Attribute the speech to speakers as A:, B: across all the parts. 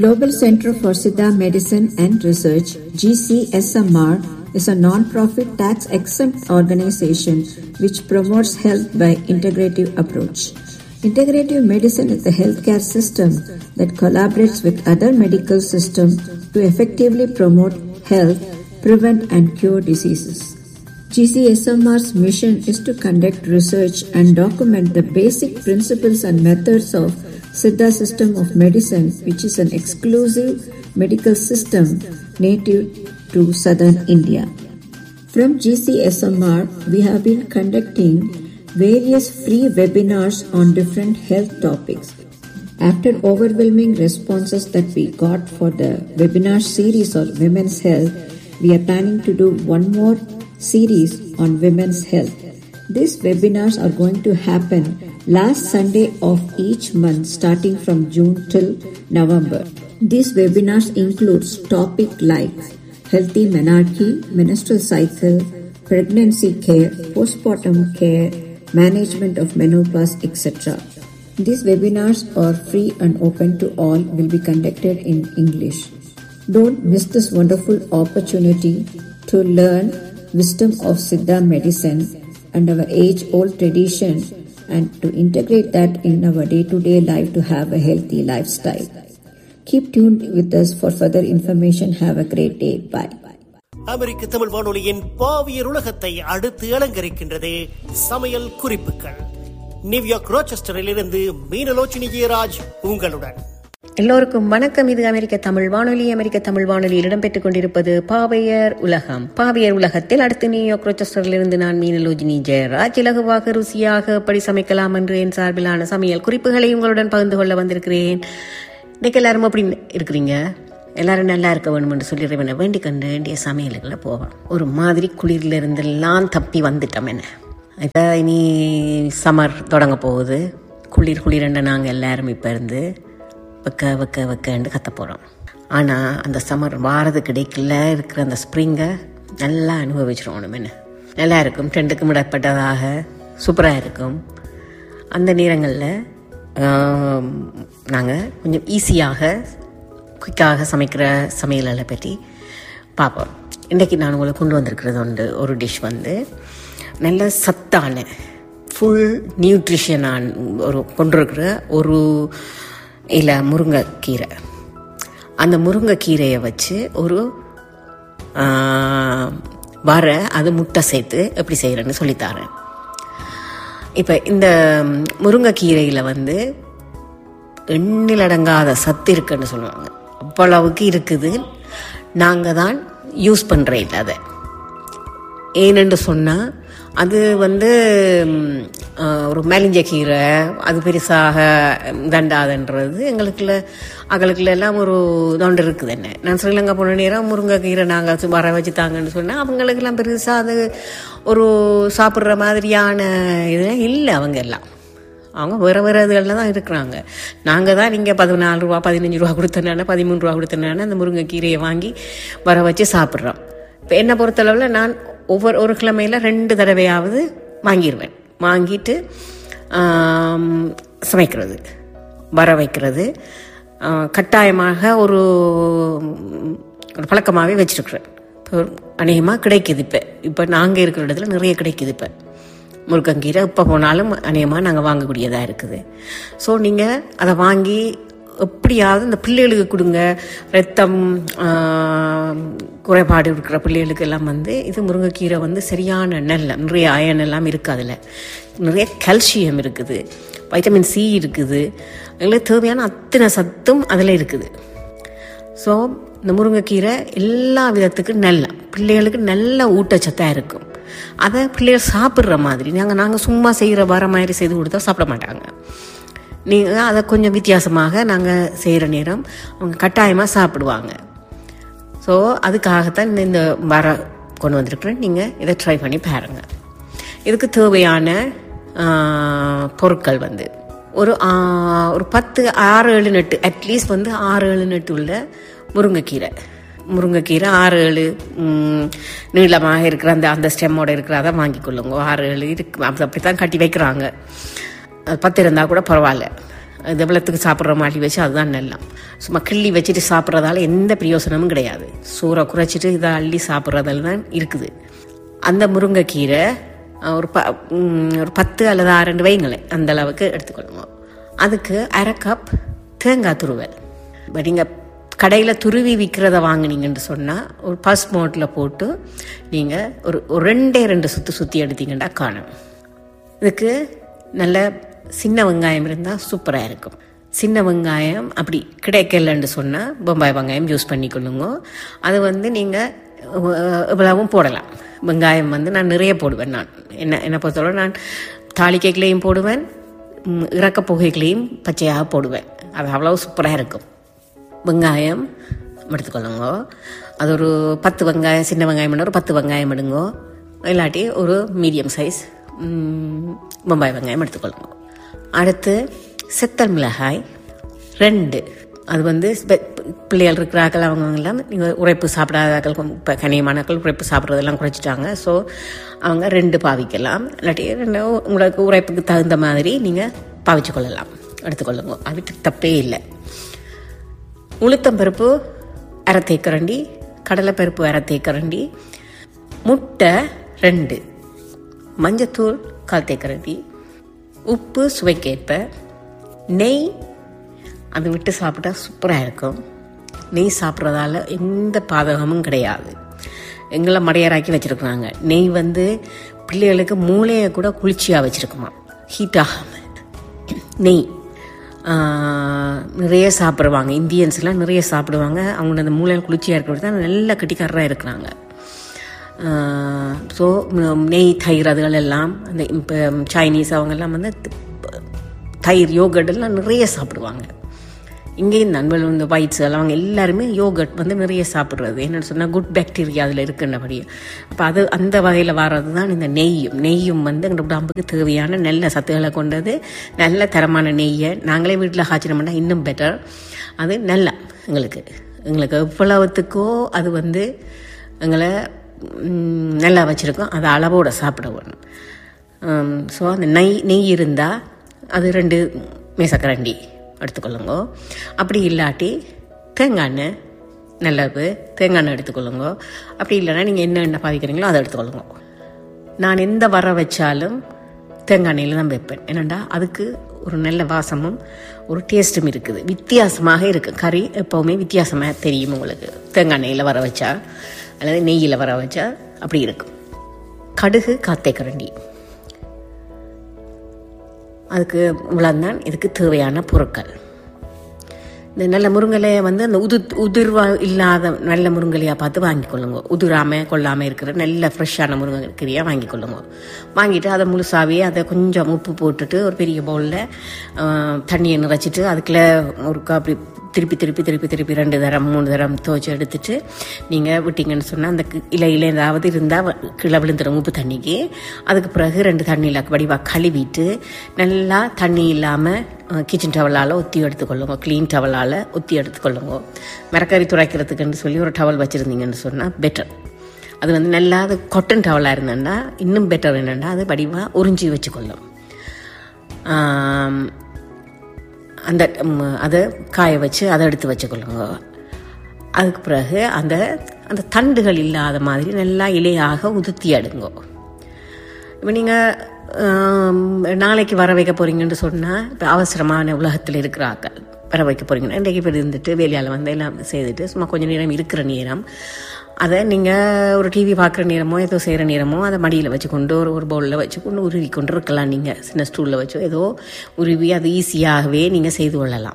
A: Global Center for Siddha Medicine and Research, GCSMR, is a non-profit tax-exempt organization which promotes health by integrative approach. Integrative medicine is a healthcare system that collaborates with other medical systems to effectively promote health, prevent and cure diseases. GCSMR's mission is to conduct research and document the basic principles and methods of Siddha system of medicine, which is an exclusive medical system native to southern India. From GCSMR, we have been conducting various free webinars on different health topics. After overwhelming responses that we got for the webinar series on women's health, we are planning to do one more series on women's health. These webinars are going to happen last Sunday of each month starting from June till November. These webinars includes topic like healthy menarche, menstrual cycle, pregnancy care, postpartum care, management of menopause, etc. These webinars are free and open to all will be conducted in English. Don't miss this wonderful opportunity to learn wisdom of Siddha medicine and our age old tradition and to integrate that in our day to day life to have a healthy lifestyle. Keep tuned with us for further information. Have a great day. Bye.
B: அமெரிக்க தமிழ் வானொலியின் பாவியர் உலகத்தை அடுத்து அலங்கரிக்கின்றது சமையல் குறிப்புகள் New York ரோச்செஸ்டரில் இருந்து மீனலோச்சினி ஜெயராஜ் உங்களுடன்
C: எல்லோருக்கும் வணக்கம் இது அமெரிக்க தமிழ் வானொலி அமெரிக்க தமிழ் வானொலியில் இடம்பெற்றுக் கொண்டிருப்பது பாவையர் உலகம் பாவையர் உலகத்தில் அடுத்து நியூயார்க் ரோச்செஸ்டரிலிருந்து நான் மீனலோஜினி ஜெயராஜ் இலகுவாக ருசியாக எப்படி சமைக்கலாம் என்று என் சார்பிலான சமையல் குறிப்புகளை உங்களுடன் பகிர்ந்து கொள்ள வந்திருக்கிறேன் இன்னைக்கு எல்லாரும் அப்படி இருக்கிறீங்க எல்லாரும் நல்லா இருக்க வேணும் என்று சொல்லி இறைவனை வேண்டிக் கண்டு வேண்டிய சமையலுக்குள்ள போவோம் ஒரு மாதிரி குளிர்ல இருந்தெல்லாம் தப்பி வந்துட்டோம் என்ன இப்போ இனி சம்மர் தொடங்க போகுது குளிர் குளிரண்ட நாங்கள் எல்லாரும் இப்போ இருந்து வைக்க வைக்க வைக்கன்னு கத்த போகிறோம் ஆனால் அந்த சம்மர் வாரது கிடைக்கல இருக்கிற அந்த ஸ்ப்ரிங்கை நல்லா அனுபவிச்சிருவோம் என்ன நல்லா இருக்கும் ட்ரெண்டுக்கு இடப்பட்டதாக சூப்பராக இருக்கும் அந்த நேரங்களில் நாங்கள் கொஞ்சம் ஈஸியாக குயிக்காக சமைக்கிற சமையலை பற்றி பார்ப்போம் இன்றைக்கி நான் உங்களுக்கு கொண்டு வந்திருக்கிறது உண்டு ஒரு டிஷ் வந்து நல்ல சத்தான ஃபுல் நியூட்ரிஷனான ஒரு கொண்டிருக்கிற ஒரு இல்லை முருங்கைக்கீரை அந்த முருங்கைக்கீரையை வச்சு ஒரு வர அது முட்டை சேர்த்து எப்படி செய்கிறேன்னு சொல்லித்தரேன் இப்போ இந்த முருங்கைக்கீரையில் வந்து எண்ணிலடங்காத சத்து இருக்குன்னு சொல்லுவாங்க அவ்வளவுக்கு இருக்குது நாங்கள் தான் யூஸ் பண்ணுற இல்லை அதை ஏனென்று சொன்னால் அது வந்து ஒரு மெலிஞ்ச கீரை அது பெருசாக தண்டாதுன்றது எங்களுக்குள்ள அகளுக்குள்ள எல்லாம் ஒரு தொண்டு இருக்குது என்ன நான் ஸ்ரீலங்கா போன நேரம் முருங்கைக்கீரை நாங்கள் வர வச்சு தாங்கன்னு சொன்னால் அவங்களுக்கெல்லாம் பெருசாக அது ஒரு சாப்பிட்ற மாதிரியான இது இல்லை அவங்க எல்லாம் அவங்க வேறு வேறு இதுகளில் தான் இருக்கிறாங்க நாங்கள் தான் நீங்கள் பதினாலு ரூபா பதினஞ்சு ரூபா கொடுத்தனால பதிமூணு ரூபா கொடுத்தனால அந்த முருங்கைக்கீரையை வாங்கி வர வச்சு சாப்பிட்றோம் இப்போ என்னை பொறுத்தளவில் நான் ஒவ்வொரு ஒரு கிழமையில் ரெண்டு தடவையாவது வாங்கிடுவேன் வாங்கிட்டு சமைக்கிறது வர வைக்கிறது கட்டாயமாக ஒரு ஒரு பழக்கமாகவே வச்சுருக்குறேன் இப்போ அநேகமாக கிடைக்குது இப்போ இப்போ நாங்கள் இருக்கிற இடத்துல நிறைய கிடைக்குது இப்போ முருங்கங்கீரை இப்போ போனாலும் அநேகமாக நாங்கள் வாங்கக்கூடியதாக இருக்குது ஸோ நீங்கள் அதை வாங்கி எப்படியாவது இந்த பிள்ளைகளுக்கு கொடுங்க ரத்தம் குறைபாடு இருக்கிற பிள்ளைகளுக்கு எல்லாம் வந்து இது முருங்கைக்கீரை வந்து சரியான நெல் நிறைய அயன் எல்லாம் இருக்குது அதில் நிறைய கால்சியம் இருக்குது வைட்டமின் சி இருக்குது எங்களுக்கு தேவையான அத்தனை சத்தும் அதில் இருக்குது ஸோ இந்த முருங்கைக்கீரை எல்லா விதத்துக்கும் நல்ல பிள்ளைகளுக்கு நல்ல ஊட்டச்சத்தாக இருக்கும் அதை பிள்ளைகள் சாப்பிட்ற மாதிரி நாங்கள் நாங்கள் சும்மா செய்கிற வர மாதிரி செய்து கொடுத்தா சாப்பிட மாட்டாங்க நீங்கள் அதை கொஞ்சம் வித்தியாசமாக நாங்கள் செய்கிற நேரம் அவங்க கட்டாயமாக சாப்பிடுவாங்க ஸோ அதுக்காகத்தான் இந்த வர கொண்டு வந்திருக்கிறேன் நீங்கள் இதை ட்ரை பண்ணி பாருங்கள் இதுக்கு தேவையான பொருட்கள் வந்து ஒரு ஒரு பத்து ஆறு ஏழு நெட்டு அட்லீஸ்ட் வந்து ஆறு ஏழு நெட்டு உள்ள முருங்கைக்கீரை முருங்கைக்கீரை ஆறு ஏழு நீளமாக இருக்கிற அந்த அந்த ஸ்டெம்மோட இருக்கிற அதை வாங்கி கொள்ளுங்க ஆறு ஏழு இருக்கு அப்படி தான் கட்டி வைக்கிறாங்க பத்து இருந்தால் கூட பரவாயில்ல இது வெள்ளத்துக்கு சாப்பிட்ற மாதிரி வச்சு அதுதான் நல்லா சும்மா கிள்ளி வச்சுட்டு சாப்பிட்றதால எந்த பிரயோசனமும் கிடையாது சூறை குறைச்சிட்டு இதை அள்ளி சாப்பிட்றதால தான் இருக்குது அந்த முருங்கைக்கீரை அஹ், ஒரு ப ம், ஒரு பத்து அல்லது ஆறு ரெண்டு வைங்களேன் அந்த அளவுக்கு எடுத்துக்கொள்ளுங்க அதுக்கு அரை கப் தேங்காய் துருவல் இப்போ நீங்கள் கடையில் துருவி விற்கிறத வாங்குனீங்கன்னு சொன்னால் ஒரு பஸ் மோட்டில் போட்டு நீங்கள் ஒரு ஒரு ரெண்டே ரெண்டு சுற்றி சுற்றி எடுத்தீங்கன்னா காணும் இதுக்கு நல்ல சின்ன வெங்காயம் இருந்தால் சூப்பராக இருக்கும் சின்ன வெங்காயம் அப்படி கிடைக்கலன்னு சொன்னால் பொம்பாய் வெங்காயம் யூஸ் பண்ணிக்கொள்ளுங்க அது வந்து நீங்கள் இவ்வளவும் போடலாம் வெங்காயம் வந்து நான் நிறைய போடுவேன் நான் என்ன என்னை பொறுத்தவரை நான் தாளிக்கைகளையும் போடுவேன் ம், இறக்க புகைகளையும் பச்சையாக போடுவேன் அது அவ்வளோ சூப்பராக இருக்கும் வெங்காயம் எடுத்துக்கொள்ளுங்க அது ஒரு பத்து வெங்காயம் சின்ன வெங்காயம் ஒரு பத்து வெங்காயம் எடுங்க இல்லாட்டி ஒரு மீடியம் சைஸ் பம்பாய் வெங்காயம் எடுத்துக்கொள்ளுங்க அடுத்து செத்தல் மிளகாய் ரெண்டு அது வந்து ஸ்பெ- பிள்ளைகள் இருக்கிறார்கள் அவங்க எல்லாம் நீங்கள் உரைப்பு சாப்பிடாதாக்கள் இப்போ கனியமானாக்கள் உரைப்பு சாப்பிட்றதெல்லாம் குறைச்சிட்டாங்க ஸோ அவங்க ரெண்டு பாவிக்கலாம் இல்லாட்டி ரெண்டு உங்களுக்கு உரைப்புக்கு தகுந்த மாதிரி நீங்கள் பாவிச்சு கொள்ளலாம் எடுத்துக்கொள்ளுங்க அதுக்கு தப்பே இல்லை உளுத்தம்பருப்பு அரை தேக்கரண்டி கடலைப்பருப்பு அரை தேக்கரண்டி முட்டை ரெண்டு மஞ்சத்தூள் கால் தேக்கரண்டி உப்பு சுவைக்கேற்ப நெய் அது விட்டு சாப்பிட்டா சூப்பராக இருக்கும் நெய் சாப்பிட்றதால எந்த பாதகமும் கிடையாது எங்களை மடையராக்கி வச்சுருக்குறாங்க நெய் வந்து பிள்ளைகளுக்கு மூளையை கூட குளிர்ச்சியாக வச்சுருக்குமா ஹீட் ஆகாமல் நெய் ஆஹ், நிறைய சாப்பிடுவாங்க இந்தியன்ஸ்லாம் நிறைய சாப்பிடுவாங்க அவங்க அந்த மூளையில் குளிர்ச்சியாக இருக்கிறது தான் நல்ல கட்டிக்காரராக இருக்கிறாங்க ஸோ நெய் தயிர் அதுகள் எல்லாம் அந்த இப்போ சைனீஸ் அவங்கெல்லாம் வந்து தயிர் யோகர்ட் எல்லாம் நிறைய சாப்பிடுவாங்க இங்கேயும் நண்பர்கள் இந்த ஒயிட்ஸ் எல்லாம் அவங்க எல்லாருமே யோகர்ட் வந்து நிறைய சாப்பிட்றது என்னென்னு சொன்னால் குட் பாக்டீரியா அதில் இருக்குன்னபடி அப்போ அது அந்த வகையில் வர்றது தான் இந்த நெய்யும் நெய்யும் வந்து எங்களோட உடம்புக்கு தேவையான நல்ல சத்துக்களை கொண்டது நல்ல தரமான நெய்யை நாங்களே வீட்டில் காய்ச்சினோம்னா இன்னும் பெட்டர் அது நல்லா எங்களுக்கு எங்களுக்கு எவ்வளவுத்துக்கோ அது வந்து எங்களை ம், நல்லா வச்சுருக்கோம் அதை அளவோட சாப்பிட வேணும் ஸோ அந்த நெய் நெய் இருந்தால் அது ரெண்டு மேசக்கரண்டி எடுத்துக்கொள்ளுங்க அப்படி இல்லாட்டி தேங்காய் எண்ணெய் நல்லது தேங்காய் எண்ணெய் எடுத்துக்கொள்ளுங்க அப்படி இல்லைன்னா நீங்கள் என்ன எண்ணெய் பாவிக்கிறீங்களோ அதை எடுத்துக்கொள்ளுங்க நான் எந்த வர வச்சாலும் தேங்காய் எண்ணெயில் தான் வைப்பேன் என்னென்னா அதுக்கு ஒரு நல்ல வாசமும் ஒரு டேஸ்ட்டும் இருக்குது வித்தியாசமாக இருக்குது கறி எப்போவுமே வித்தியாசமாக தெரியும் உங்களுக்கு தேங்காய் எண்ணெயில் வர வச்சா அல்லது நெய்யில் வர வச்சா அப்படி இருக்கும் கடுகு காத்தை கரண்டி அதுக்கு இவ்வளோதான் இதுக்கு தேவையான பொருட்கள் இந்த நல்ல முருங்கலையை வந்து அந்த உது உதிர்வா இல்லாத நல்ல முருங்கலையாக பார்த்து வாங்கிக்கொள்ளுங்க உதிராமல் கொள்ளாமல் இருக்கிற நல்ல ஃப்ரெஷ்ஷான முருங்கைக்கீரையாக வாங்கிக்கொள்ளுங்க வாங்கிட்டு அதை முழுசாவே அதை கொஞ்சம் உப்பு போட்டுட்டு ஒரு பெரிய பவுலில் தண்ணியை நிறைச்சிட்டு அதுக்குள்ளே ஒரு அப்படி திருப்பி திருப்பி திருப்பி திருப்பி ரெண்டு தரம் மூணு தரம் துவைச்சி எடுத்துட்டு நீங்கள் விட்டீங்கன்னு சொன்னால் அந்த கி- இலையில ஏதாவது இருந்தால் கீழே விழுந்துடும் உப்பு தண்ணிக்கு அதுக்கு பிறகு ரெண்டு தண்ணியில் வடிவாக கழுவிட்டு நல்லா தண்ணி இல்லாமல் கிச்சன் டவலால் ஒத்தி எடுத்துக்கொள்ளுங்க க்ளீன் டவலால் ஒத்தி எடுத்துக்கொள்ளுங்க மரக்கறி துடைக்கிறதுக்குன்னு சொல்லி ஒரு டவல் வச்சுருந்தீங்கன்னு சொன்னால் பெட்டர் அது வந்து நல்லா அது கொட்டன் டவலாக இருந்தேன்னா இன்னும் பெட்டர் என்னென்னா அது வடிவாக உறிஞ்சி வச்சுக்கொள்ளும் ஆம், அந்த ம், அதை காய வச்சு அதை எடுத்து வச்சுக்கொள்ளுங்க அதுக்கு பிறகு அந்த அந்த தண்டுகள் இல்லாத மாதிரி நல்லா இலையாக உதுத்தி அடுங்க இப்போ நீங்கள் நாளைக்கு வர வைக்க போகிறீங்கன்னு சொன்னால் இப்போ அவசரமான உலகத்தில் இருக்கிற ஆட்கள் வர வைக்க போகிறீங்கன்னா இன்றைக்கு இப்போ இருந்துட்டு வேலையால் வந்து எல்லாம் செய்துட்டு சும்மா கொஞ்சம் நேரம் இருக்கிற நேரம் அதை நீங்கள் ஒரு டிவி பார்க்குற நேரமோ ஏதோ செய்கிற நேரமோ அதை மடியில் வச்சு கொண்டு ஒரு ஒரு பவுலில் வச்சு கொண்டு உருவி கொண்டு இருக்கலாம் நீங்கள் சின்ன ஸ்டூலில் வச்சோ ஏதோ உருவி அது ஈஸியாகவே நீங்கள் செய்து கொள்ளலாம்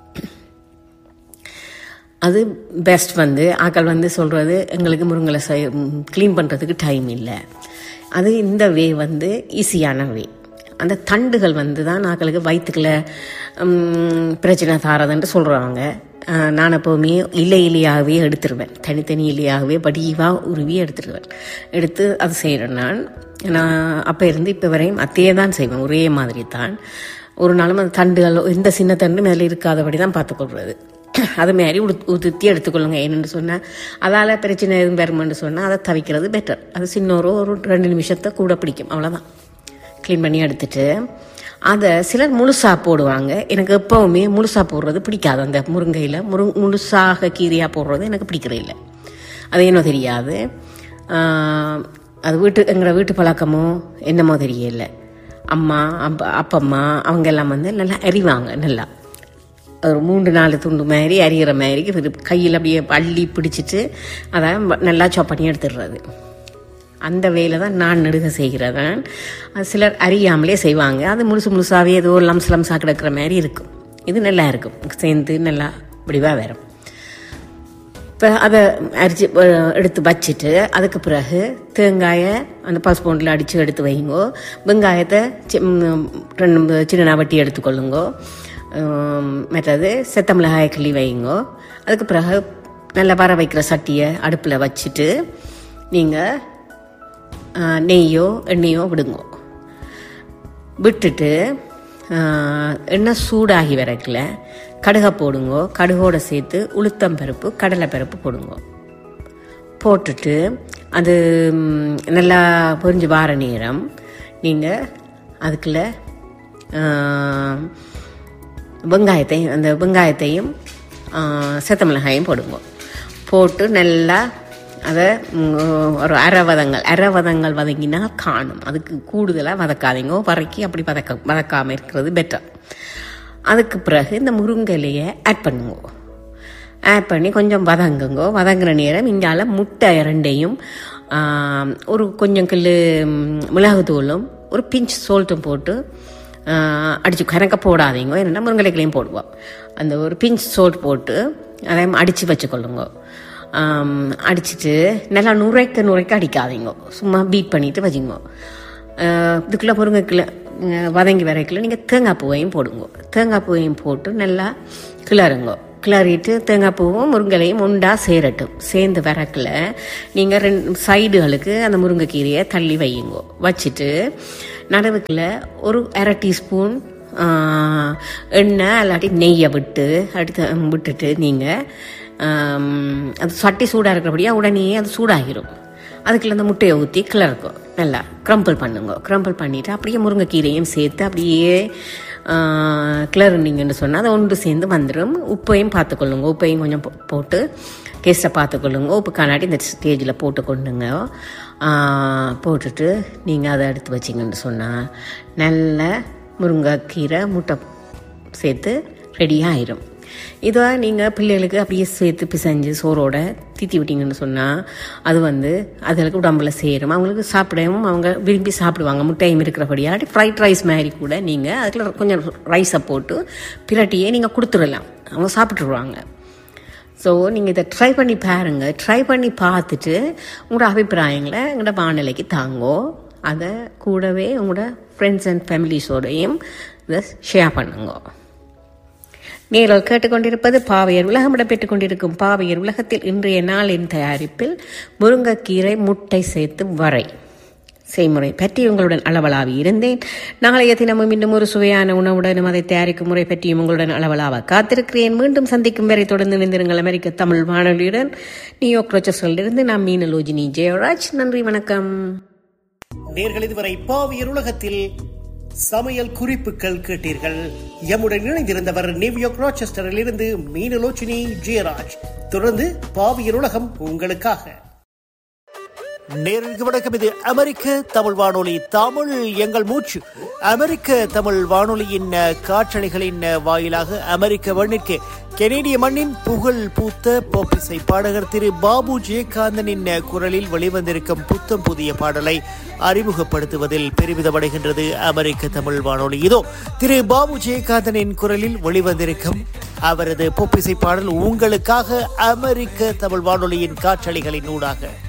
C: அது பெஸ்ட் வந்து ஆக்கள் வந்து சொல்கிறது எங்களுக்கு முருங்கலை செய் க்ளீன் பண்ணுறதுக்கு டைம் இல்லை அது இந்த வே வந்து ஈஸியான வே அந்த தண்டுகள் வந்து தான் ஆக்களுக்கு வயிற்றுக்குள்ள ம், பிரச்சனை தாரதுன்ட்டு சொல்கிறாங்க நான் எப்போவுமே இலை இலையாகவே எடுத்துருவேன் தனித்தனி இலையாகவே வடிவாக உருவி எடுத்துருவேன் எடுத்து அது செய்கிறேன் நான் நான் அப்போ இருந்து இப்போ வரையும் அத்தையே தான் செய்வேன் ஒரே மாதிரி தான் ஒரு நாளும் அந்த தண்டுகள் எந்த சின்ன தண்டு மேலே இருக்காதபடி தான் பார்த்துக்கொள்வது அது மாதிரி உடு உதுத்தி எடுத்துக்கொள்ளுங்க என்னென்னு சொன்னால் அதால் பிரச்சனை எதுவும் வருமென்னு சொன்னால் அதை தவிக்கிறது பெட்டர் அது சின்ன ஒரு ஒரு ரெண்டு நிமிஷத்தை கூட பிடிக்கும் அவ்வளோதான் க்ளீன் பண்ணி எடுத்துட்டு அதை சிலர் முழுசா போடுவாங்க எனக்கு எப்பவுமே முழுசா போடுறது பிடிக்காது அந்த முருங்கையில் முரு முழுசாக கீரையாக போடுறது எனக்கு பிடிக்கிறது இல்லை அது என்ன தெரியாது ஆஹ், அது வீட்டு எங்களோட வீட்டு பழக்கமோ என்னமோ தெரியல அம்மா அப்பா அப்பம்மா அவங்க எல்லாம் வந்து நல்லா அறிவாங்க நல்லா ஒரு மூன்று நாலு துண்டு மாதிரி அரிகிற மாதிரி இது கையில் அப்படியே அள்ளி பிடிச்சிட்டு அதை நல்லா சாப் பண்ணி எடுத்துடுறது அந்த வேலை தான் நான் நெடுக செய்கிறதன் அது சிலர் அறியாமலே செய்வாங்க அது முழுசு முழுசாவே ஏதோ லம்ஸ் லம்ஸாக கிடக்கிற மாதிரி இருக்கும் இது நல்லா இருக்கும் சேர்ந்து நல்லா வடிவாக வரும் இப்போ அதை அரிச்சு அஹ், எடுத்து வச்சுட்டு அதுக்கு பிறகு தேங்காயை அந்த பசுபொண்டில் அடித்து எடுத்து வைங்கோ வெங்காயத்தை சி- ம், ரெண்டு சின்ன வட்டி எடுத்துக்கொள்ளுங்கோ உம், மற்றது செத்த மிளகாயை கிள்ளி வைங்கோ அதுக்கு பிறகு நல்லா வர வைக்கிற சட்டியை அடுப்பில் வச்சுட்டு நீங்கள் நெய்யோ எண்ணெயோ விடுங்கோ விட்டுட்டு ஆஹ், எண்ணெய் சூடாகி வரக்கில் கடுகை போடுங்கோ கடுகோட சேர்த்து உளுத்தம் பருப்பு கடலை பருப்பு போடுங்கோ போட்டுட்டு அது ம், நல்லா பொரிஞ்சு வார நேரம் நீங்கள் அதுக்குள்ள ஆஹ், வெங்காயத்தையும் அந்த வெங்காயத்தையும் ஆஹ், செத்த மிளகாயும் போடுங்க போட்டு நல்லா அதை ம், ஒரு அரை வதங்கள் அரை வதங்கள் வதங்கினா காணும் அதுக்கு கூடுதலாக வதக்காதீங்க வதக்கி அப்படி வதக்க வதக்காமல் இருக்கிறது பெட்டர் அதுக்கு பிறகு இந்த முருங்கையிலையை ஆட் பண்ணுங்க ஆட் பண்ணி கொஞ்சம் வதங்குங்க வதங்குற நேரம் இங்கால முட்டை இரண்டையும் ஆம், ஒரு கொஞ்சம் கில்லு ம், மிளகுத்தூளும் ஒரு பிஞ்ச் சோல்ட்டும் போட்டு ஆ, அடிச்சு கணக்க போடாதீங்க என்னென்னா முருங்கலைகளையும் போடுவோம் அந்த ஒரு பிஞ்ச் சோல்ட் போட்டு அதையும் அடித்து வச்சுக்கொள்ளுங்க ஆம், அடிச்சிட்டு நல்லா நுரைக்க நுரைக்க அடிக்காதீங்க சும்மா பீட் பண்ணிட்டு வச்சுங்க ஆஹ் இதுக்குள்ளே முருங்கைக்குள்ள ஆஹ் வதங்கி வரைக்குள்ள நீங்கள் தேங்காய் பூவையும் போடுங்க தேங்காய் பூவையும் போட்டு நல்லா கிளறுங்க கிளறிட்டு தேங்காய் பூவும் முருங்கலையும் உண்டா சேரட்டும் சேர்ந்து வரக்கில் நீங்கள் ரெண்டு சைடுகளுக்கு அந்த முருங்கைக்கீரையை தள்ளி வையுங்க வச்சுட்டு நடுவுக்குள்ள ஒரு அரை டீஸ்பூன் ஆஹ், எண்ணெய் இல்லாட்டி நெய்யை விட்டு அடுத்து விட்டுட்டு நீங்கள் அது சட்டி சூடாக இருக்கிறபடியா உடனே அது சூடாகிரும் அதுக்குள்ள அந்த முட்டையை ஊற்றி கிளறுக்கும் நல்லா க்ரம்பிள் பண்ணுங்க க்ரம்பிள் பண்ணிவிட்டு அப்படியே முருங்கைக்கீரையும் சேர்த்து அப்படியே கிளறுனீங்கன்னு சொன்னால் அது ஒன்று சேர்ந்து வந்துடும் உப்பையும் பார்த்துக்கொள்ளுங்க உப்பையும் கொஞ்சம் போ- போட்டு டேஸ்ட்டை பார்த்துக்கொள்ளுங்க உப்பு காணாட்டி இந்த ஸ்டேஜில் போட்டு கொண்டுங்க ஆ, போட்டுட்டு நீங்கள் அதை எடுத்து வச்சிங்கன்னு சொன்னால் நல்ல முருங்கைக்கீரை முட்டை சேர்த்து ரெடியாக ஆயிரும் இதை நீங்கள் பிள்ளைகளுக்கு அப்படியே சேர்த்து பிசைஞ்சு சோறோட தீத்தி விட்டீங்கன்னு சொன்னால் அது வந்து அதுகளுக்கு உடம்புல சேரும் அவங்களுக்கு சாப்பிடவும் அவங்க விரும்பி சாப்பிடுவாங்க முட்டையும் இருக்கிறபடியாட்டி ஃப்ரைட் ரைஸ் மாதிரி கூட நீங்கள் அதில் கொஞ்சம் ரைஸை போட்டு பிரட்டியே நீங்கள் கொடுத்துடலாம் அவங்க சாப்பிட்ருவாங்க ஸோ நீங்கள் இதை ட்ரை பண்ணி பாருங்க ட்ரை பண்ணி பார்த்துட்டு உங்களோட அபிப்பிராயங்களை எங்களோட வானிலைக்கு தாங்கோ அதை கூடவே உங்களோட ஃப்ரெண்ட்ஸ் அண்ட் ஃபேமிலிஸோடையும் இதை ஷேர் பண்ணுங்க நீங்கள் கேட்டுக்கொண்டிருப்பது பாவையர் உலகம் இடம்பெற்றுக் கொண்டிருக்கும் பாவையர் உலகத்தில் இன்றைய நாளின் தயாரிப்பில் முருங்கைக்கீரை முட்டை சேர்த்து வரை செய்முறை பற்றி உங்களுடன் அளவலாவி இருந்தேன் நாளைய தினமும் இன்னும் ஒரு சுவையான உணவுடனும் அதை தயாரிக்கும் முறை பற்றியும் உங்களுடன் அளவலாவ காத்திருக்கிறேன் மீண்டும் சந்திக்கும் வரை தொடர்ந்து இணைந்திருங்கள் அமெரிக்க தமிழ் வானொலியுடன் நியூயார்க் ரோச்சர்ஸிலிருந்து நான் மீனலோஜினி ஜெயராஜ் நன்றி வணக்கம்
B: நேர்கள் இதுவரை பாவியர் உலகத்தில் சமையல் குறிப்புகள் கேட்டீர்கள் எம்முடன் இணைந்திருந்தவர் நியூயார்க் ராச்செஸ்டரில் இருந்து மீனலோச்சினி ஜெயராஜ் தொடர்ந்து பாவியர் உலகம் உங்களுக்காக நேருக்கு வணக்கம் இது அமெரிக்க தமிழ் வானொலி தமிழ் எங்கள் மூச்சு அமெரிக்க தமிழ் வானொலியின் அஹ், காற்றலைகளின் அஹ், வாயிலாக அமெரிக்க மண்ணிற்கு கெனேடிய மண்ணின் புகழ் பூத்த போப்பிசை பாடகர் திரு பாபு ஜெயகாந்தனின் அஹ், குரலில் வெளிவந்திருக்கும் புத்தம் புதிய பாடலை அறிமுகப்படுத்துவதில் பெருமிதமடைகின்றது அமெரிக்க தமிழ் வானொலி இதோ திரு பாபு ஜெயகாந்தனின் குரலில் வெளிவந்திருக்கும் அவரது பொப்பிசை பாடல் உங்களுக்காக அமெரிக்க தமிழ் வானொலியின் காற்றலைகளின் ஊடாக